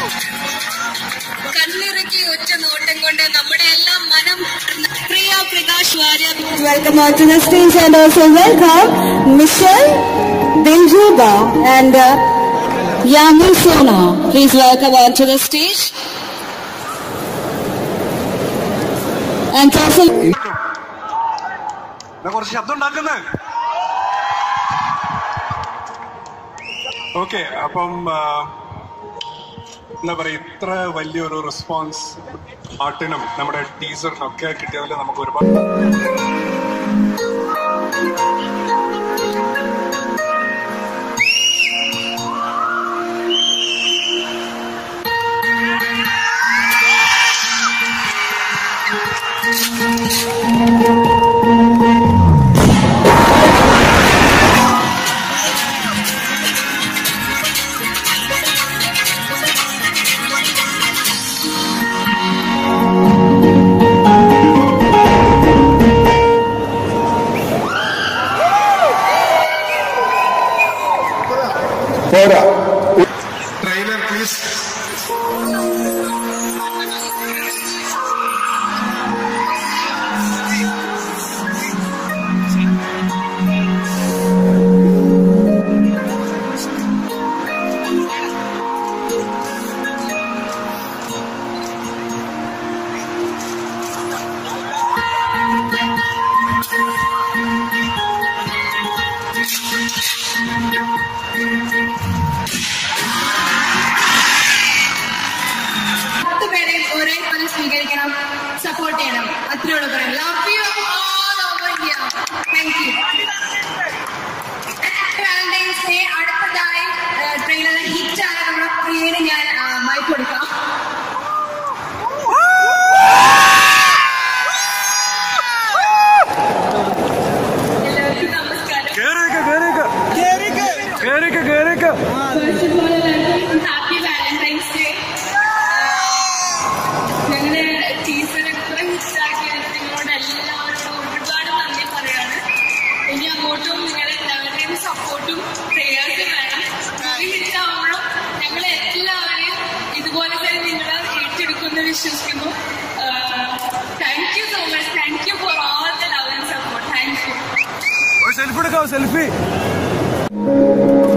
കണ്ണിറുക്കി ഒറ്റ നോട്ടം കൊണ്ട് നമ്മുടെ എല്ലാം മനം പ്രിയ Prakash Warrier Welcome on to the stage and also welcome Michelle Diljuba and uh, Yami Sona. Please welcome on to the stage. And also ഞാൻ കുറച്ച് ശബ്ദം ഉണ്ടാക്കുന്നേ ഓക്കെ അപ്പം ആ, എന്താ പറയാ ഇത്ര വലിയൊരു റെസ്പോൺസ് പാട്ടിനും നമ്മുടെ ടീസറിനൊക്കെ കിട്ടിയതിൽ നമുക്ക് ഒരുപാട് പോരാ ട്രെയിലർ പ്ലീസ് പത്ത് പേരെയും ഒരേപോലെ സ്വീകരിക്കണം സപ്പോർട്ട് ചെയ്യണം അത്രയോട് പറയാം love you all over here thank you Valentine's day അടുത്തതായി ട്രെയിലറിൽ ഹിറ്റായ നമ്മുടെ പ്രിയന് ഞാൻ മൈക്ക് കൊടുക്കാം എല്ലാവർക്കും നമസ്കാരം ഫസ്റ്റ് ഓഫ് ഓൾ എല്ലാവർക്കും ഹാപ്പി വാലന്റൈൻസ് ഡേ ഞങ്ങളുടെ ടീച്ചർ എത്ര ഹിറ്റാക്കിയത് നിങ്ങളോട് എല്ലാവരോടും ഒരുപാട് നന്ദി പറയാണ് ഇനി അങ്ങോട്ടും നിങ്ങളുടെ എല്ലാവരുടെയും സപ്പോർട്ടും പ്രേയേഴ്സും വേണം മൂവി ഹിറ്റാവുമ്പോഴും ഞങ്ങൾ എല്ലാവരെയും ഇതുപോലെ തന്നെ നിങ്ങൾ ഏറ്റെടുക്കുമെന്ന് വിശ്വസിക്കുന്നു thank you so much thank you for all the love and support thank you selfie എടുക്കാവോ സെൽഫി